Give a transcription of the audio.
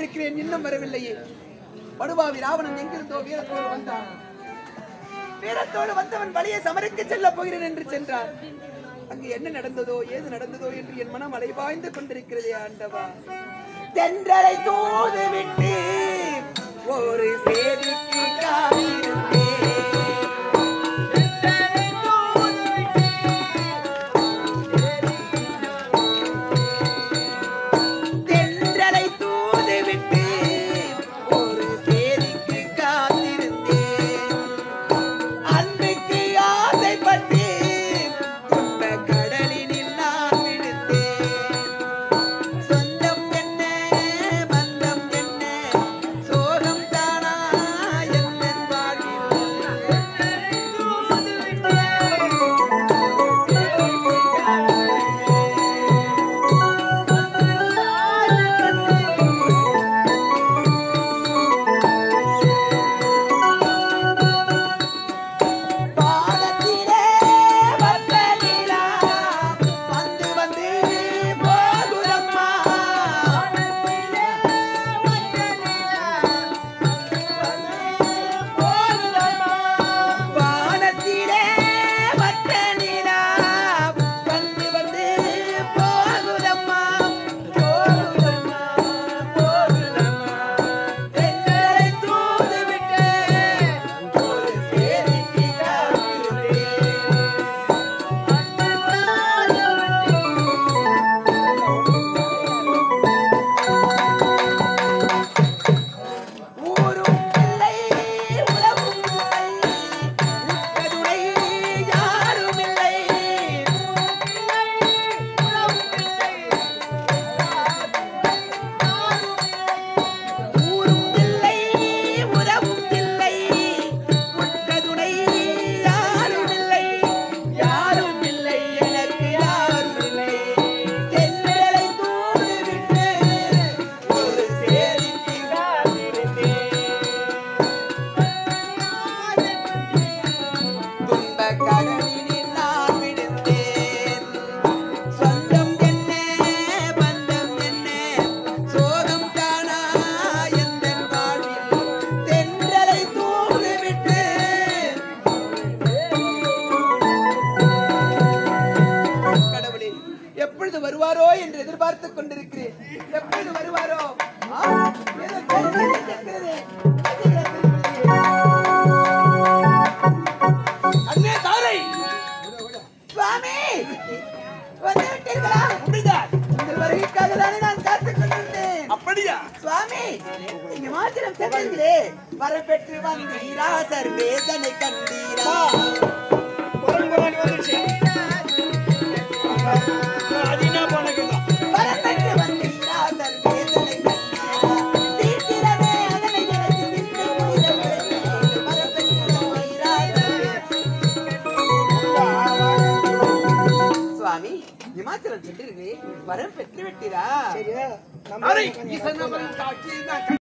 கொண்டிருக்கிறேன் இன்னும் வரவில்லையே படுபாவி ராவணன் எங்கிருந்தோ வீரத்தோடு வந்தான் வீரத்தோடு வந்தவன் வழியை சமருக்கு செல்ல போகிறேன் என்று சென்றான் அங்கு என்ன நடந்ததோ ஏது நடந்ததோ என்று என் மனம் அலைபாய்ந்து கொண்டிருக்கிறதே ஆண்டவா தென்றலை தூது விட்டு ஒரு சேதிக்கு காத்திருந்தேன் தென்றலை தூது விட்டு ஒரு சேதிக்கு காத்திருந்தேன் அன்றைக்கு ஆசைப்பட்டு துன்ப கடலினில் நான் விழுந்தேன் சொந்தம் என்ன பந்தம் என்ன சோகம் தானா எந்த பாதத்திலே வந்த நிலா வந்து வந்து போகுதம்மா வானத்திலே வந்த நிலா வந்து வந்து போகுதம்மா போகுதம்மா போகுதம்மா தென்றலை தூது விட்டு ஒரு சேதிக்கு காத்திருந்தேன் ஊரும் இல்லை உறவும் இல்லை உற்றதுணை யாரும் இல்லை ஊரும் இல்லை உறவும் இல்லை உற்றதுணை யாரும் இல்லை யாரும் இல்லை எனக்கு யாரும் இல்லை தென்றலை தூது விட்டு ஒரு சேதிக்கு துன்ப கடலினில் நான் விழுந்தேன் சொந்தம் என்ன பந்தம் என்ன சோகம் தானா எந்த வாழ்வில் தென்றலை தூது விட்டு கடவுளே எப்பொழுது வருவாரோ என்று எதிர்பார்த்துக் கொண்டிருக்கிறேன் எப்பொழுது வருவாரோ ஆ, ஏதோ கேள்வி கேட்கிறதே. அண்ணே தாரை சுவாமி வந்து விட்டீர்களா அப்படிதான் உங்கள் வருகைக்காக தானே நான் காத்துக் கொண்டிருந்தேன் அப்படியா சுவாமி நீங்க மாத்திரம் சென்றீர்களே வரப்பெற்று வந்தீரா சர்வேசனை கண்டீரா குரல் முன்னாடி வந்துருச்சு அது என்ன பண்ணுக்குதான் வரப்பெற்று வந்தீரா சர்வேசனை கண்டீரா சீக்கிரமே அதனை எனக்கு சிந்தை புரிதவரே. வரப்பெற்று வந்தீரா சர்வேசனை சுவாமி இமாச்சலம் சென்றீர்களே வரம் பெற்று விட்டீரா அரை ஈசனவன் காட்சி